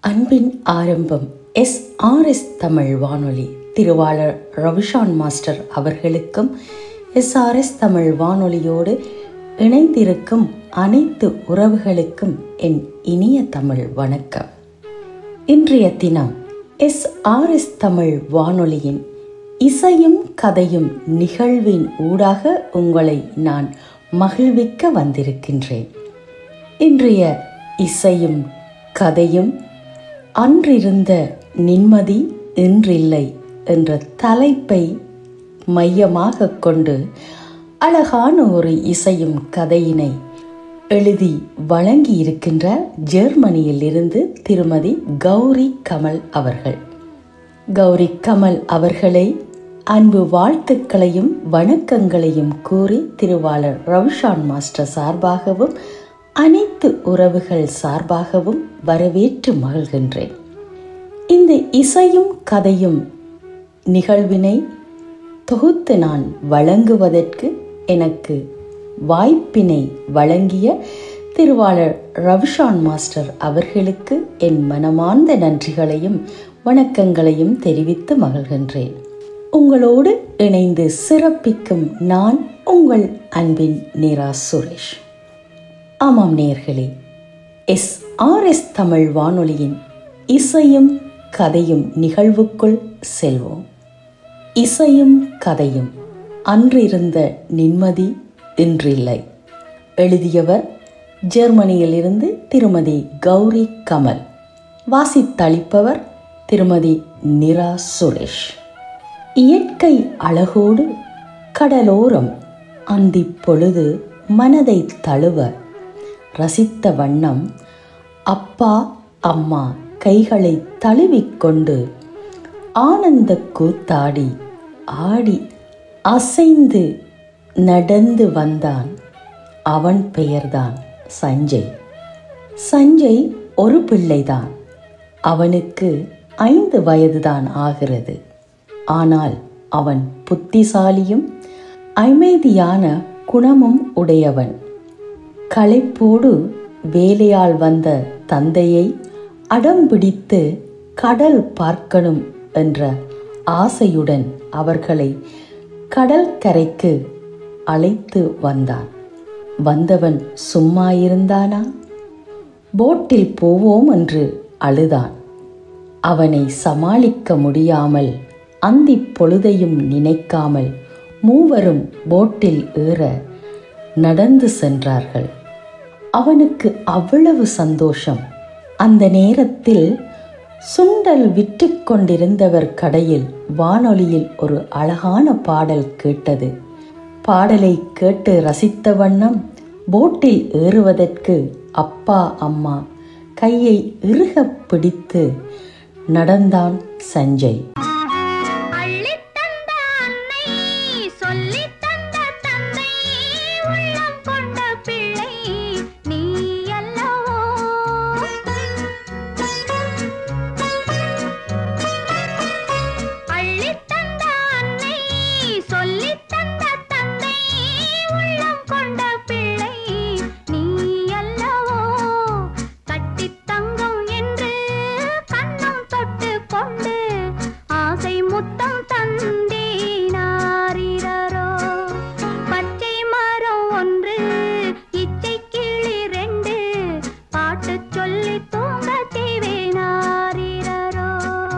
அன்பின் ஆரம்பம் S R S Tamil வானொலி திருவாளர் ரவிஷான் மாஸ்டர் அவர்களுக்கும் எஸ் ஆர் எஸ் தமிழ் வானொலியோடு இணைந்திருக்கும் அனைத்து உறவுகளுக்கும் என் இனிய தமிழ் வணக்கம் இன்றைய தினம் எஸ் ஆர் எஸ் தமிழ் வானொலியின் இசையும் கதையும் நிகழ்வின் ஊடாக உங்களை நான் மகிழ்விக்க வந்திருக்கின்றேன் இன்றைய இசையும் கதையும் அன்றிருந்த நிம்மதி இன்றில்லை என்ற தலைப்பை மையமாக கொண்டு அழகான ஒரு இசையும் கதையினை எழுதி வழங்கி இருக்கின்ற ஜெர்மனியில் இருந்து திருமதி கௌரி கமல் அவர்கள் கௌரி கமல் அவர்களை அன்பு வாழ்த்துக்களையும் வணக்கங்களையும் கூறி திருவாளர் ரவிஷான் மாஸ்டர் சார்பாகவும் அனைத்து உறவுகள் சார்பாகவும் வரவேற்று மகிழ்கின்றேன் இந்த இசையும் கதையும் நிகழ்வினை தொகுத்து நான் வழங்குவதற்கு எனக்கு வாய்ப்பினை வழங்கிய திருவாளர் ரவிஷான் மாஸ்டர் அவர்களுக்கு என் மனமார்ந்த நன்றிகளையும் வணக்கங்களையும் தெரிவித்து மகிழ்கின்றேன் உங்களோடு இணைந்து சிறப்பிக்கும் நான் உங்கள் அன்பின் நிரா சுரேஷ் ஆமாம் நேர்களே எஸ் ஆர் எஸ் தமிழ் வானொலியின் இசையும் கதையும் நிகழ்வுக்குள் செல்வோம் இசையும் கதையும் அன்றிருந்த நிம்மதி இன்றில்லை எழுதியவர் ஜெர்மனியிலிருந்து திருமதி கௌரி கமல் வாசித்தளிப்பவர் திருமதி நிரா சுரேஷ் இயற்கை அழகோடு கடலோரம் அந்திப் பொழுது மனதை தழுவ ரசித்த வண்ணம் அப்பா அம்மா கைகளை தழுவிக்கொண்டு ஆனந்த கூத்தாடி ஆடி அசைந்து நடந்து வந்தான் அவன் பெயர்தான் சஞ்சய் சஞ்சய் ஒரு பிள்ளைதான் அவனுக்கு ஐந்து வயதுதான் ஆகிறது ஆனால் அவன் புத்திசாலியும் அமைதியான குணமும் உடையவன் களைப்போடு வேலையால் வந்த தந்தையை அடம்பிடித்து கடல் பார்க்கணும் என்ற ஆசையுடன் அவர்களை கடல் கரைக்கு அழைத்து வந்தான் வந்தவன் சும்மா இருந்தானா போட்டில் போவோம் என்று அழுதான் அவனை சமாளிக்க முடியாமல் அந்தி பொழுதையும் நினைக்காமல் மூவரும் போட்டில் ஏற நடந்து சென்றார்கள் அவனுக்கு அவ்வளவு சந்தோஷம் அந்த நேரத்தில் சுண்டல் விற்று கொண்டிருந்தவர் கடையில் வானொலியில் ஒரு அழகான பாடல் கேட்டது பாடலை கேட்டு ரசித்த வண்ணம் போட்டில் ஏறுவதற்கு அப்பா அம்மா கையை இறுக பிடித்து நடந்தான் சஞ்சய் அள்ளித் தந்த அன்னை சொல்லித் தந்த தந்தை உள்ளம் கொண்ட பிள்ளை நீ அல்லவோ அள்ளித் தந்த அன்னை சொல்லித் தந்த தந்தை உள்ளம் கொண்ட பிள்ளை நீ அல்லவோ கட்டித் தங்கம் என்று கண்ணம் தொட்டு கொண்டு ஆசை முத்தம் தந்தேனாரிரரோ பச்சை மரம் ஒன்று இச்சை கிளி ரெண்டு பாட்டு சொல்லி தூங்க தேவேனாரிரரோ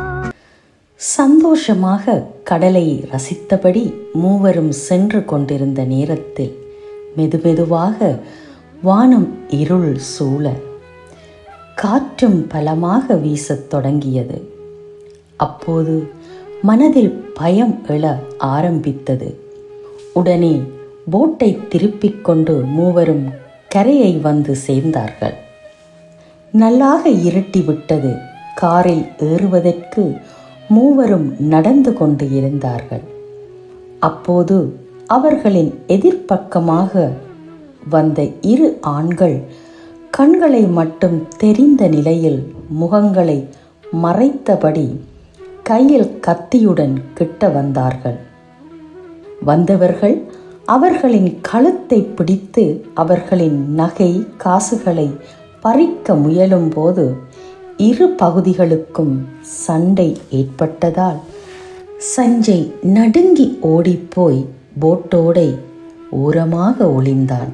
சந்தோஷமாக கடலை ரசித்தபடி மூவரும் சென்று கொண்டிருந்த நேரத்தில் மெதுமெதுவாக வானம் இருள் சூழ காற்றும் பலமாக வீசத் தொடங்கியது அப்போது மனதில் பயம் எழ ஆரம்பித்தது உடனே போட்டை திருப்பிக் கொண்டு மூவரும் கரையை வந்து சேர்ந்தார்கள் நல்லாக இருட்டிவிட்டது காரில் ஏறுவதற்கு மூவரும் நடந்து கொண்டு இருந்தார்கள் அப்போது அவர்களின் எதிர்ப்பக்கமாக வந்த இரு ஆண்கள் கண்களை மட்டும் தெரிந்த நிலையில் முகங்களை மறைத்தபடி கையில் கத்தியுடன் கிட்ட வந்தார்கள் வந்தவர்கள் அவர்களின் கழுத்தை பிடித்து அவர்களின் நகை காசுகளை பறிக்க முயலும்போது இரு பகுதிகளுக்கும் சண்டை ஏற்பட்டதால் சஞ்சய் நடுங்கி ஓடிப்போய் போட்டோடை ஓரமாக ஒளிந்தான்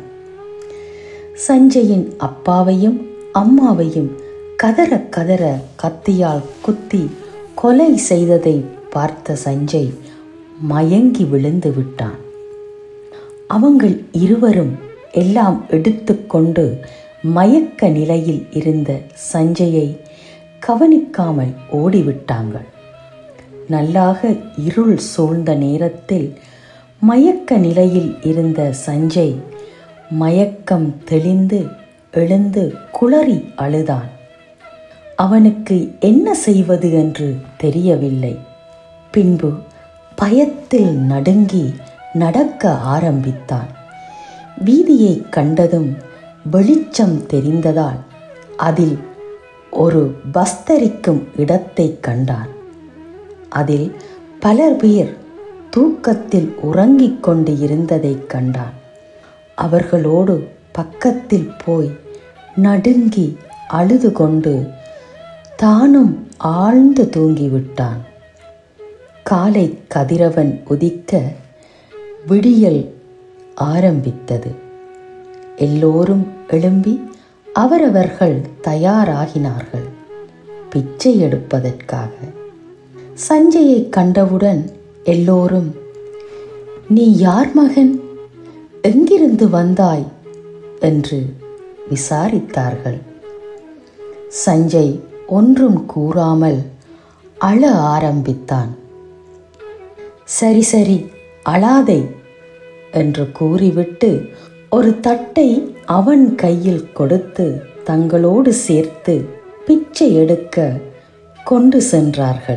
சஞ்சயின் அப்பாவையும் அம்மாவையும் கதற கதற கத்தியால் குத்தி கொலை செய்ததை பார்த்த சஞ்சய் மயங்கி விழுந்து விட்டான் அவங்கள் இருவரும் எல்லாம் எடுத்துக்கொண்டு மயக்க நிலையில் இருந்த சஞ்சயை கவனிக்காமல் ஓடிவிட்டாங்கள் நல்லாக இருள் சூழ்ந்த நேரத்தில் மயக்க நிலையில் இருந்த சஞ்சய் மயக்கம் தெளிந்து எழுந்து குளறி அழுதான் அவனுக்கு என்ன செய்வது என்று தெரியவில்லை பின்பு பயத்தில் நடுங்கி நடக்க ஆரம்பித்தான் வீதியை கண்டதும் வெளிச்சம் தெரிந்ததால் அதில் ஒரு பஸ்தரிக்கும் இடத்தை கண்டான் அதில் பலர் பேர் தூக்கத்தில் உறங்கிக் கொண்டு இருந்ததைக் கண்டான் அவர்களோடு பக்கத்தில் போய் நடுங்கி அழுது கொண்டு தானும் ஆழ்ந்து தூங்கிவிட்டான் காலை கதிரவன் உதிக்க விடியல் ஆரம்பித்தது எல்லோரும் எழும்பி அவரவர்கள் தயாராகினார்கள் பிச்சை எடுப்பதற்காக சஞ்சயை கண்டவுடன் எல்லோரும் நீ யார் மகன் எங்கிருந்து வந்தாய் என்று விசாரித்தார்கள் சஞ்சய் ஒன்றும் கூறாமல் அழ ஆரம்பித்தான் சரி சரி அழாதே என்று கூறிவிட்டு ஒரு தட்டை அவன் கையில் கொடுத்து தங்களோடு சேர்த்து பிச்சை எடுக்க கொண்டு சென்றார்கள்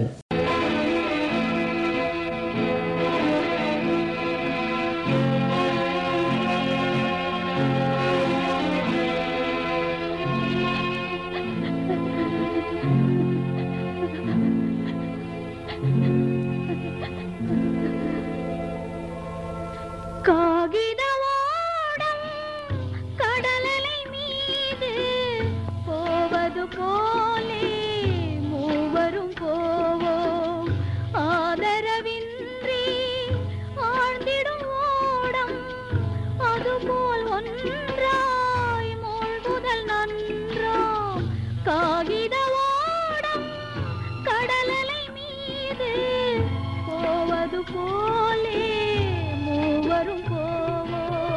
காகித ஓடம் கடலலை மீது போவது போலே மூவரும் போவோம் ஆதரவின்றி ஆழ்ந்திடும் ஓடம் அதுபோல் ஒன்றாய் மூழ்குதல் நன்றாம் காகித ஓடம் கடலலை மீது போவது போலே மூவரும் போவோம்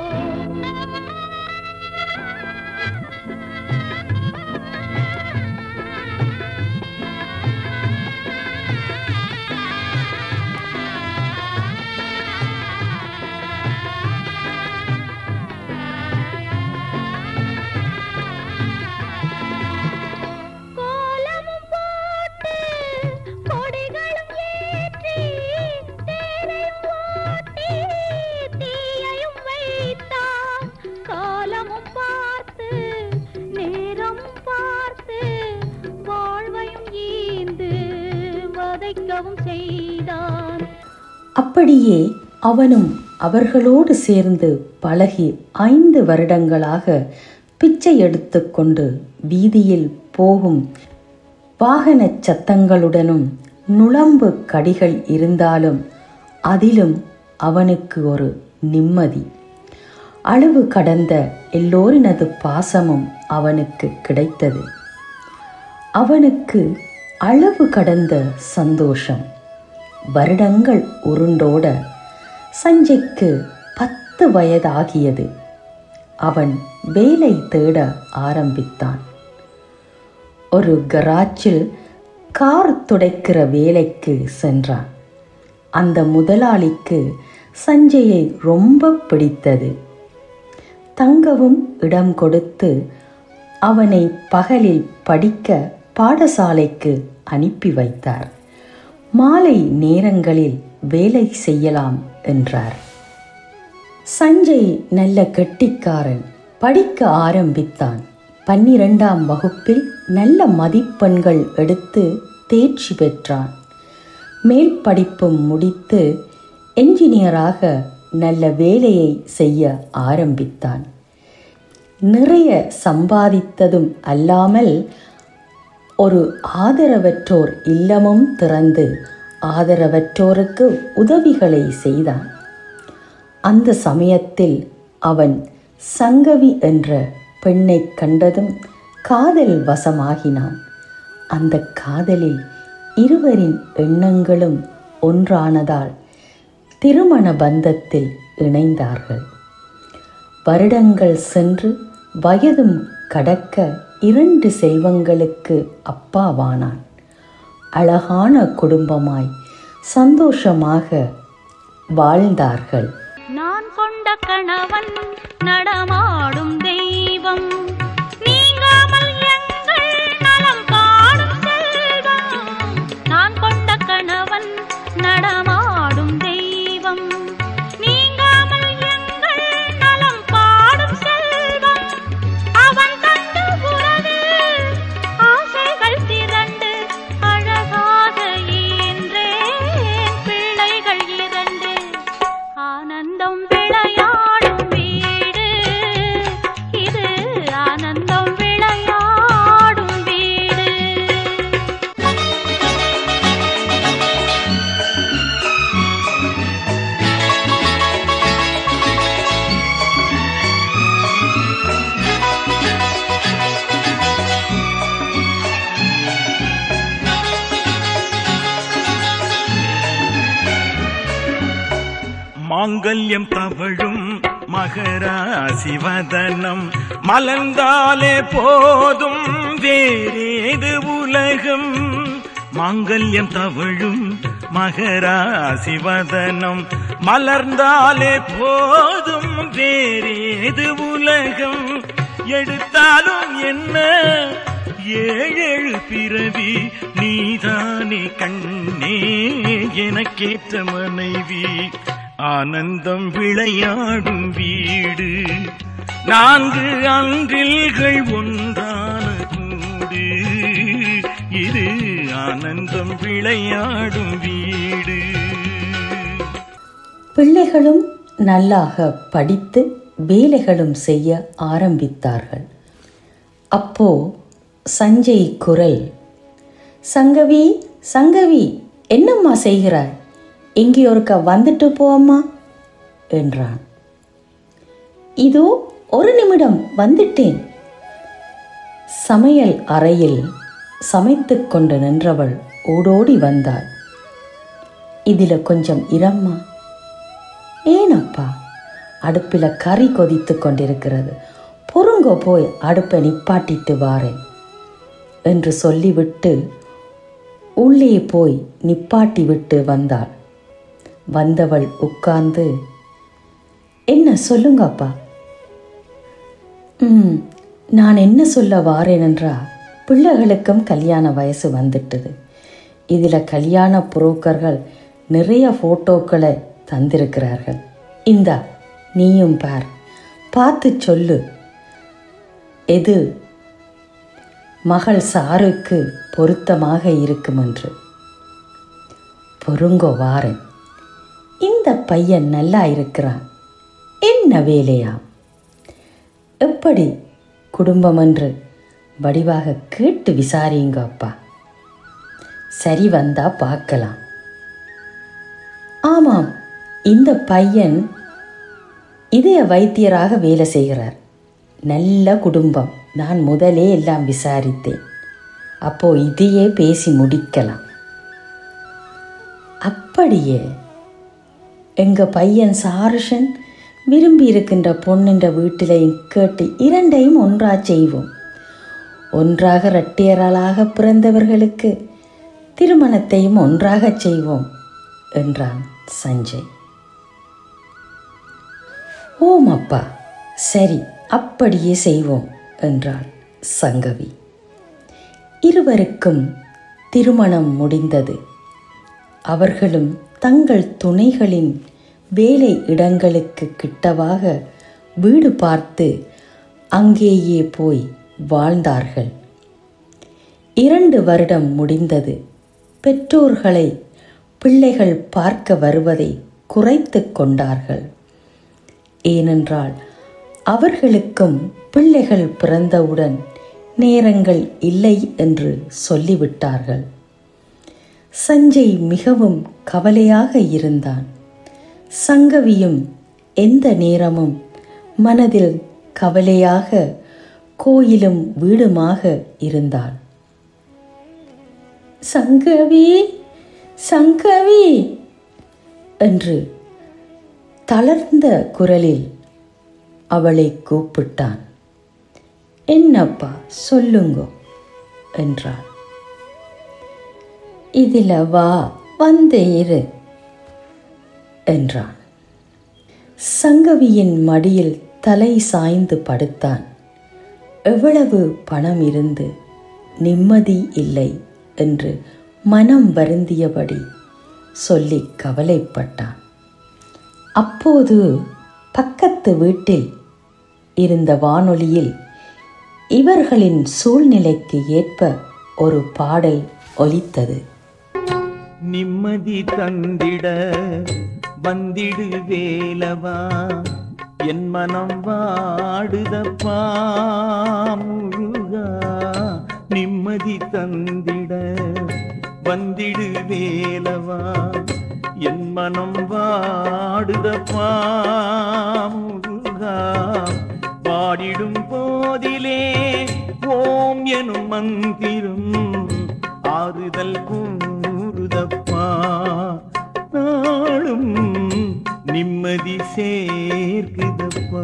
கோலமும் போட்டு கொடிகளும் ஏற்றி தேரையும் ஓட்டி தீயையும் வைத்தான் காலமும் பார்த்து நேரமும் பார்த்து வாழ்வையும் ஈந்து வதைக்கவும் செய்தான் அப்படியே அவனும் அவர்களோடு சேர்ந்து பழகி ஐந்து வருடங்களாக பிச்சை எடுத்துக்கொண்டு வீதியில் போகும் வாகனச் சத்தங்களுடனும் நுளம்பு கடிகள் இருந்தாலும் அதிலும் அவனுக்கு ஒரு நிம்மதி அளவு கடந்த எல்லோரினது பாசமும் அவனுக்கு கிடைத்தது அவனுக்கு அளவு கடந்த சந்தோஷம் வருடங்கள் உருண்டோட சஞ்சய்க்கு பத்து வயதாகியது அவன் வேலை தேட ஆரம்பித்தான் ஒரு கராச்சில் கார் துடைக்கிற வேலைக்கு சென்றான் அந்த முதலாளிக்கு சஞ்சயை ரொம்ப பிடித்தது தங்கவும் இடம் கொடுத்து அவனை பகலில் படிக்க பாடசாலைக்கு அனுப்பி வைத்தார் மாலை நேரங்களில் வேலை செய்யலாம் என்றார் சஞ்சய் நல்ல கெட்டிக்காரன் படிக்க ஆரம்பித்தான் பன்னிரெண்டாம் வகுப்பில் நல்ல மதிப்பெண்கள் எடுத்து தேர்ச்சி பெற்றான் மேல் படிப்பும் முடித்து என்ஜினியராக நல்ல வேலையை செய்ய ஆரம்பித்தான் நிறைய சம்பாதித்ததும் அல்லாமல் ஒரு ஆதரவற்றோர் இல்லமும் திறந்து ஆதரவற்றோருக்கு உதவிகளை செய்தான் அந்த சமயத்தில் அவன் சங்கவி என்ற பெண்ணைக் கண்டதும் காதல் வசமாகினான் அந்த காதலில் இருவரின் எண்ணங்களும் ஒன்றானதால் திருமண பந்தத்தில் இணைந்தார்கள் வருடங்கள் சென்று வயதும் கடக்க இரண்டு செல்வங்களுக்கு அப்பாவானான் அழகான குடும்பமாய் சந்தோஷமாக வாழ்ந்தார்கள் நான் கொண்ட கணவன் நடமாடும் தெய்வம் நீங்காமல் எங்கள் நலம் பாடும் செல்வம் நான் கொண்ட கணவன் நடமாடும் தெய்வம் நீங்காமல் எங்கள் நலம் பாடும் செல்வம் அவன் தந்த உறவில் ஆசைகள் திரண்டு அழகாக ஈன்றேன் பிள்ளைகள் இரண்டு ஆனந்தம் விளையாடும் வீடு இது ஆனந்தம் விளையாடும் வீடு மாங்கல்யம் தவழும் மகராசிவதனம் மலர்ந்தாலே போதும் வேறேது உலகம் மாங்கல்யம் தவழும் மகராசிவதனம் மலர்ந்தாலே போதும் வேறேது உலகம் எடுத்தாலும் என்ன ஏழேழு பிறவி நீதானே கண்ணே எனக்கேற்ற மனைவி ஆனந்தம் விளையாடும் வீடு நான்கு அன்றில்கள் ஒன்றான கூடு இது ஆனந்தம் விளையாடும் வீடு பிள்ளைகளும் நல்லாக படித்து வேலைகளும் செய்ய ஆரம்பித்தார்கள் அப்போ சஞ்சய் குரல் சங்கவி சங்கவி என்னம்மா செய்கிறாய் இங்கே ஒருக்க வந்துட்டு போ அம்மா என்றான் இதோ ஒரு நிமிடம் வந்துட்டேன் சமையல் அறையில் சமைத்துக் கொண்டு நின்றவள் ஓடோடி வந்தாள் இதில் கொஞ்சம் இரம்மா ஏனப்பா அடுப்பில் கறி கொதித்து கொண்டிருக்கிறது பொறுங்கோ போய் அடுப்பை நிப்பாட்டிட்டு வாரேன் என்று சொல்லிவிட்டு உள்ளே போய் நிப்பாட்டி விட்டு வந்தாள் வந்தவள் உட்கார்ந்து என்ன சொல்லுங்கப்பா ம் நான் என்ன சொல்ல வாரேன் என்றா பிள்ளைகளுக்கும் கல்யாண வயசு வந்துட்டது இதில் கல்யாண புரோக்கர்கள் நிறைய ஃபோட்டோக்களை தந்திருக்கிறார்கள் இந்தா நீயும் பார் பார்த்து சொல்லு எது மகள் சாருக்கு பொருத்தமாக இருக்கும் என்று பொறுங்கோ வாரேன் இந்த பையன் நல்லா இருக்கிறான் என்ன வேலையா எப்படி குடும்பம் என்று வடிவாக கேட்டு விசாரியுங்க அப்பா சரி வந்தா பார்க்கலாம் ஆமாம் இந்த பையன் இதய வைத்தியராக வேலை செய்கிறார் நல்ல குடும்பம் நான் முதலே எல்லாம் விசாரித்தேன் அப்போ இதையே பேசி முடிக்கலாம் அப்படியே எங்க பையன் சாருஷன் விரும்பி இருக்கின்ற பொண்ணுன்ற வீட்டிலையும் கேட்டு இரண்டையும் ஒன்றா செய்வோம் ஒன்றாக இரட்டையராளாக பிறந்தவர்களுக்கு திருமணத்தையும் ஒன்றாகச் செய்வோம் என்றான் சஞ்சய் ஓம் அப்பா சரி அப்படியே செய்வோம் என்றாள் சங்கவி இருவருக்கும் திருமணம் முடிந்தது அவர்களும் தங்கள் துணைகளின் வேலை இடங்களுக்கு கிட்டவாக வீடு பார்த்து அங்கேயே போய் வாழ்ந்தார்கள் இரண்டு வருடம் முடிந்தது பெற்றோர்களை பிள்ளைகள் பார்க்க வருவதை குறைத்து கொண்டார்கள் ஏனென்றால் அவர்களுக்கும் பிள்ளைகள் பிறந்தவுடன் நேரங்கள் இல்லை என்று சொல்லிவிட்டார்கள் சஞ்சய் மிகவும் கவலையாக இருந்தான் சங்கவியும் எந்த நேரமும் மனதில் கவலையாக கோயிலும் வீடுமாக இருந்தாள் சங்கவி சங்கவி என்று தளர்ந்த குரலில் அவளை கூப்பிட்டான் என்னப்பா சொல்லுங்கோ என்றாள் இதில் வா வந்து இரு என்றான் சங்கவியின் மடியில் தலை சாய்ந்து படுத்தான் எவ்வளவு பணம் இருந்து நிம்மதி இல்லை என்று மனம் வருந்தியபடி சொல்லி கவலைப்பட்டான் அப்போது பக்கத்து வீட்டில் இருந்த வானொலியில் இவர்களின் சூழ்நிலைக்கு ஏற்ப ஒரு பாடல் ஒலித்தது நிம்மதி தந்திட வந்திடு வேலவா என் மனம் வாடுதப்பா முருகா நிம்மதி தந்திட வந்திடு வேலவா என் மனம் வாடுதப்பா முருகா பாடிடும் போதிலே ஓம் எனும் மந்திரம் ஆறுதல் கூறுதப்பா நாளும் நிம்மதி சேர்க்குதப்பா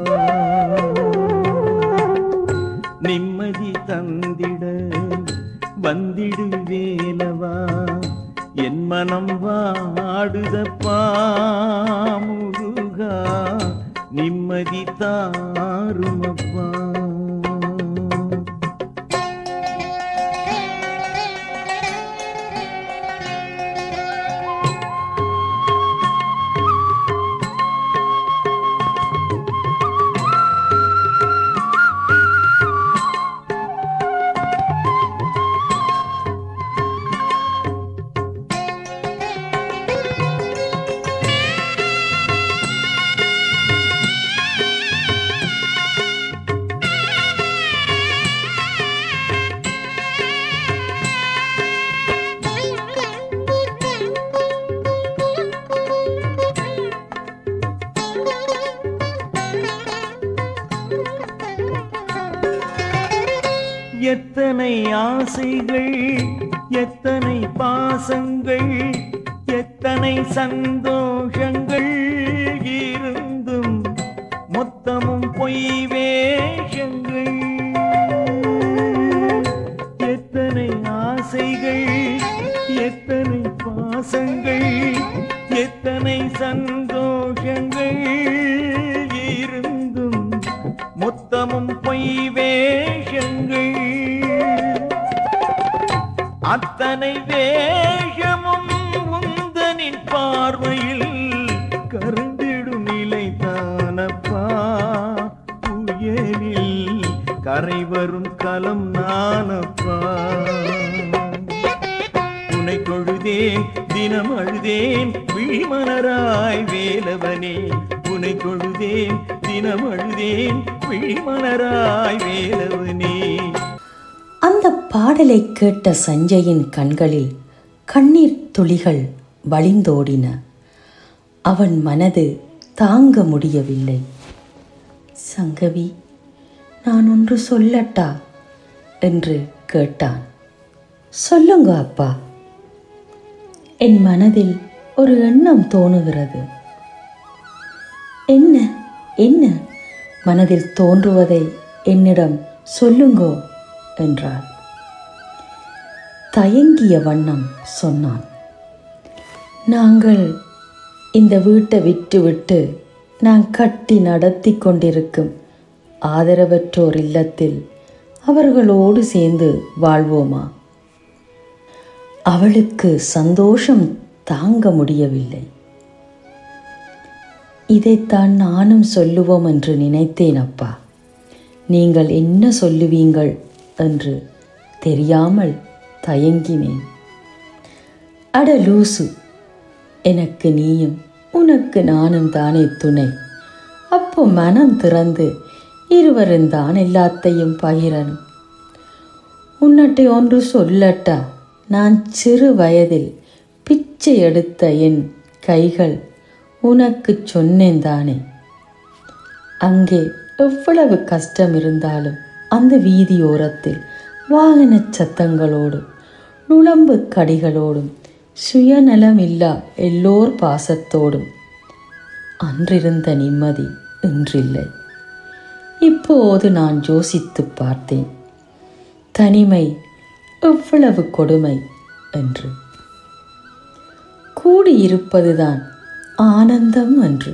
நிம்மதி தந்திட வந்திடு வேலவா என் மனம் வாடுதப்பா முருகா நிம்மதி தாருமப்பா எத்தனை ஆசைகள் எத்தனை பாசங்கள் எத்தனை சந்தோஷங்கள் இருந்தும் மொத்தமும் பொய் வேஷங்கள் எத்தனை ஆசைகள் எத்தனை பாசங்கள் எத்தனை சந்தோஷங்கள் இருந்தும் மொத்தமும் பொய் வேஷங்கள் அத்தனை வேஷமும் உந்தனின் பார்வையில் கருந்திடும் நிலை தானப்பா புயலில் கரை வரும் கலம் நானப்பா உனை கொழுதேன் தினம் அழுதேன் விழிமலராய் வேலவனே உனை கொழுதேன் தினம் அழுதேன் விழிமலராய் வேலவனே அந்த பாடலை கேட்ட சஞ்சயின் கண்களில் கண்ணீர் துளிகள் வழிந்தோடின அவன் மனது தாங்க முடியவில்லை சங்கவி நான் ஒன்று சொல்லட்டா என்று கேட்டான் சொல்லுங்க அப்பா என் மனதில் ஒரு எண்ணம் தோணுகிறது என்ன என்ன மனதில் தோன்றுவதை என்னிடம் சொல்லுங்கோ என்றாள் தயங்கிய வண்ணம் சொன்னான் நாங்கள் இந்த வீட்டை விட்டுவிட்டு நான் கட்டி நடத்தி கொண்டிருக்கும் ஆதரவற்றோர் இல்லத்தில் அவர்களோடு சேர்ந்து வாழ்வோமா அவளுக்கு சந்தோஷம் தாங்க முடியவில்லை இதைத்தான் நானும் சொல்லுவோம் என்று நினைத்தேன் அப்பா நீங்கள் என்ன சொல்லுவீங்கள் என்று தெரியாமல் தயங்கினேன் அட லூசு எனக்கு நீயும் உனக்கு நானும் தானே துணை அப்போ மனம் திறந்து இருவரும் தான் எல்லாத்தையும் பகிரணும் உன்னட்டை ஒன்று சொல்லட்டா நான் சிறு வயதில் பிச்சை எடுத்த என் கைகள் உனக்கு சொன்னேன் தானே அங்கே எவ்வளவு கஷ்டம் இருந்தாலும் அந்த வீதியோரத்தில் வாகனச் சத்தங்களோடும் நுழம்பு கடிகளோடும் சுயநலமில்லா எல்லோர் பாசத்தோடும் அன்றிருந்த நிம்மதி இன்றில்லை இப்போது நான் யோசித்து பார்த்தேன் தனிமை எவ்வளவு கொடுமை என்று கூடியிருப்பதுதான் ஆனந்தம் என்று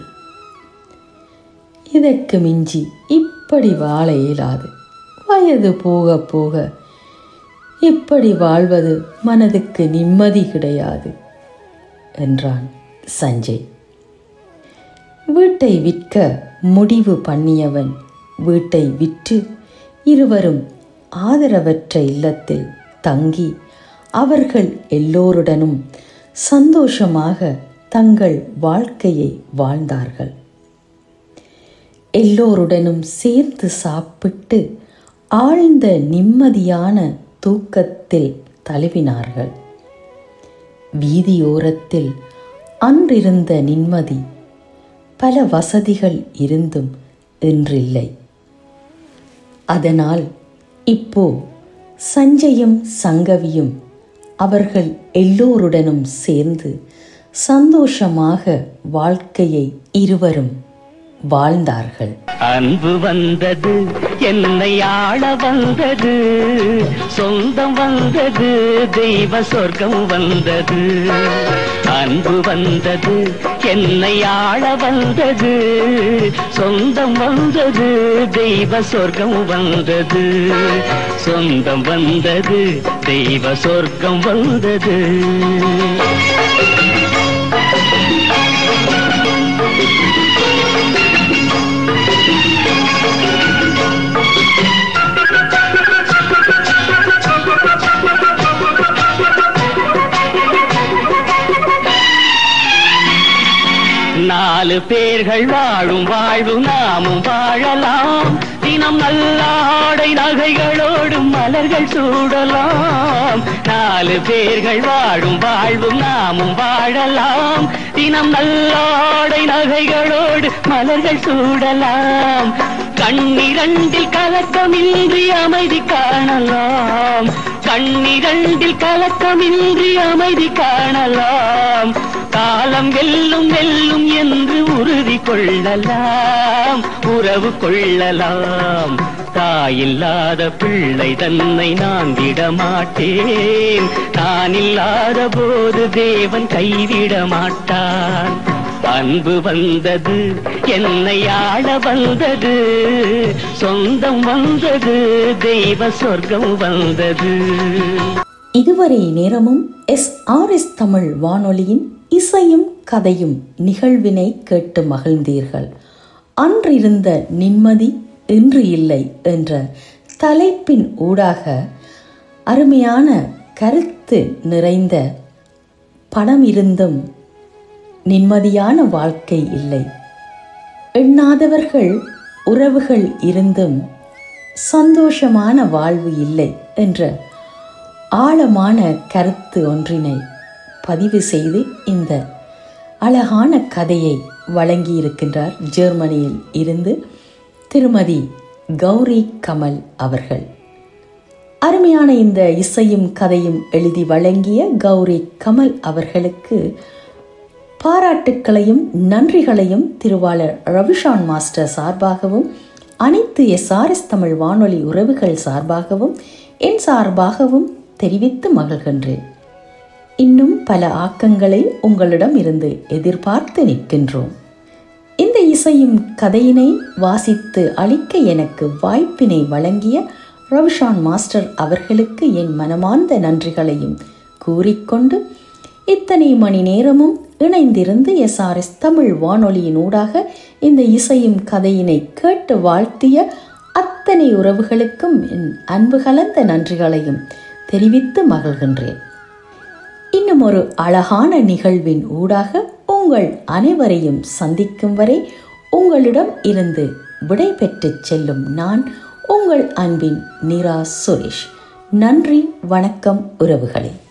இதற்கு மிஞ்சி இப்படி வாழ இயலாது வயது போக போக இப்படி வாழ்வது மனதுக்கு நிம்மதி கிடையாது என்றான் சஞ்சய் வீட்டை விற்க முடிவு பண்ணியவன் வீட்டை விற்று இருவரும் ஆதரவற்ற இல்லத்தில் தங்கி அவர்கள் எல்லோருடனும் சந்தோஷமாக தங்கள் வாழ்க்கையை வாழ்ந்தார்கள் எல்லோருடனும் சேர்ந்து சாப்பிட்டு ஆழ்ந்த நிம்மதியான தூக்கத்தில் தழுவினார்கள் வீதியோரத்தில் அன்றிருந்த நிம்மதி பல வசதிகள் இருந்தும் இன்றில்லை அதனால் இப்போ சஞ்சயும் சங்கவியும் அவர்கள் எல்லோருடனும் சேர்ந்து சந்தோஷமாக வாழ்க்கையை இருவரும் வாழ்ந்தார்கள் அன்பு வந்தது என்னை ஆள வந்தது சொந்தம் வந்தது தெய்வ சொர்க்கம் வந்தது அன்பு வந்தது என்னை ஆள வந்தது சொந்தம் வந்தது தெய்வ சொர்க்கம் வந்தது சொந்தம் வந்தது தெய்வ சொர்க்கம் வந்தது நாலு பேர்கள் வாழும் வாழ்வு நாமும் வாழலாம் தினம் நல்ல ஆடை நகைகளோடு மலர்கள் சூடலாம் நாலு பேர்கள் வாழும் வாழ்வும் நாமும் வாழலாம் தினம் நல்ல ஆடை நகைகளோடு மலர்கள் சூடலாம் கண்ணிரண்டில் கலக்கமின்றி அமைதி காணலாம் கண்ணிரண்டில் கலக்கமின்றி அமைதி காணலாம் காலம் வெல்லும் வெல்லும் என்று உறுதி கொள்ளலாம் உறவு கொள்ளலாம் தாயில்லாத பிள்ளை தன்னை நான் விடமாட்டேன் நான் இல்லாத போது தேவன் கைவிட மாட்டான் அன்பு வந்தது என்னை ஆள வந்தது சொந்தம் வந்தது தெய்வ சொர்க்கம் வந்தது இதுவரை நேரமும் எஸ் ஆர் எஸ் தமிழ் வானொலியின் இசையும் கதையும் நிகழ்வினை கேட்டு மகிழ்ந்தீர்கள் அன்றிருந்த நிம்மதி இன்று இல்லை என்ற தலைப்பின் ஊடாக அருமையான கருத்து நிறைந்த பணம் இருந்தும் நிம்மதியான வாழ்க்கை இல்லை எண்ணாதவர்கள் உறவுகள் இருந்தும் சந்தோஷமான வாழ்வு இல்லை என்ற ஆழமான கருத்து ஒன்றினை பதிவு செய்து இந்த அழகான கதையை வழங்கியிருக்கின்றார் ஜெர்மனியில் இருந்து திருமதி கௌரி கமல் அவர்கள் அருமையான இந்த இசையும் கதையும் எழுதி வழங்கிய கௌரி கமல் அவர்களுக்கு பாராட்டுக்களையும் நன்றிகளையும் திருவாளர் ரவிஷான் மாஸ்டர் சார்பாகவும் அனைத்து எஸ்ஆர்எஸ் தமிழ் வானொலி உறவுகள் சார்பாகவும் என் சார்பாகவும் தெரிவித்து மகிழ்கின்றேன் இன்னும் பல ஆக்கங்களை உங்களிடம் இருந்து எதிர்பார்த்து நிற்கின்றோம் இந்த இசையும் கதையினை வாசித்து அளிக்க எனக்கு வாய்ப்பினை வழங்கிய ரவிஷான் மாஸ்டர் அவர்களுக்கு என் மனமார்ந்த நன்றிகளையும் கூறிக்கொண்டு இத்தனை மணி நேரமும் இணைந்திருந்து எஸ்ஆர்எஸ் தமிழ் வானொலியின் ஊடாக இந்த இசையும் கதையினை கேட்டு வாழ்த்திய அத்தனை உறவுகளுக்கும் என் அன்பு கலந்த நன்றிகளையும் தெரிவித்து மகிழ்கின்றேன் இன்னும் ஒரு அழகான நிகழ்வின் ஊடாக உங்கள் அனைவரையும் சந்திக்கும் வரை உங்களிடம் இருந்து விடை பெற்றுச் செல்லும் நான் உங்கள் அன்பின் நிரா சுரேஷ் நன்றி வணக்கம் உறவுகளே